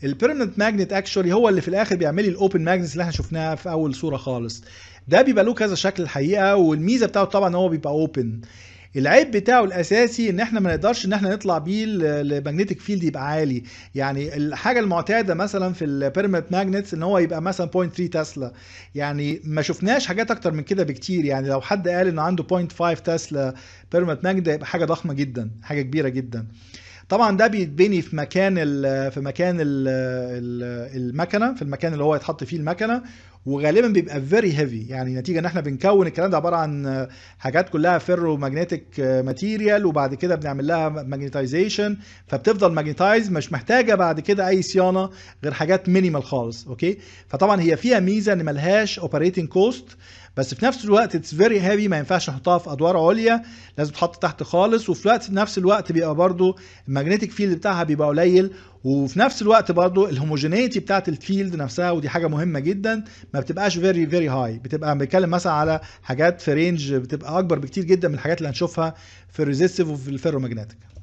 البيرمننت ماجنت اكشولي هو اللي في الاخر بيعمل لي الاوبن ماجنتس اللي احنا شفناها في اول صوره خالص ده بيبقى له كذا شكل الحقيقه والميزه بتاعته طبعا ان هو بيبقى اوبن العيب بتاعه الاساسي ان احنا ما نقدرش ان احنا نطلع بيه الماجنتيك فيلد يبقى عالي يعني الحاجه المعتاده مثلا في البيرمنت ماجنتس ان هو يبقى مثلا 0.3 تسلا يعني ما شفناش حاجات اكتر من كده بكتير يعني لو حد قال انه عنده 0.5 تسلا بيرمنت ماجنت ده يبقى حاجه ضخمه جدا حاجه كبيره جدا طبعا ده بيتبني في مكان ال في مكان ال المكنه في المكان اللي هو يتحط فيه المكنه وغالبا بيبقى فيري هيفي يعني نتيجه ان احنا بنكون الكلام ده عباره عن حاجات كلها فيرو ماجنتيك ماتيريال وبعد كده بنعمل لها ماجنتايزيشن فبتفضل ماجنتايز مش محتاجه بعد كده اي صيانه غير حاجات مينيمال خالص اوكي فطبعا هي فيها ميزه ان ملهاش اوبريتنج كوست بس في نفس الوقت اتس فيري هيفي ما ينفعش نحطها في ادوار عليا لازم تحط تحت خالص وفي وقت في نفس الوقت بيبقى برضو الماجنتيك فيلد بتاعها بيبقى قليل وفي نفس الوقت برضو الهوموجينيتي بتاعت الفيلد نفسها ودي حاجه مهمه جدا ما بتبقاش فيري فيري هاي بتبقى بنتكلم مثلا على حاجات في رينج بتبقى اكبر بكتير جدا من الحاجات اللي هنشوفها في الريزيستيف وفي الفيرومagnetic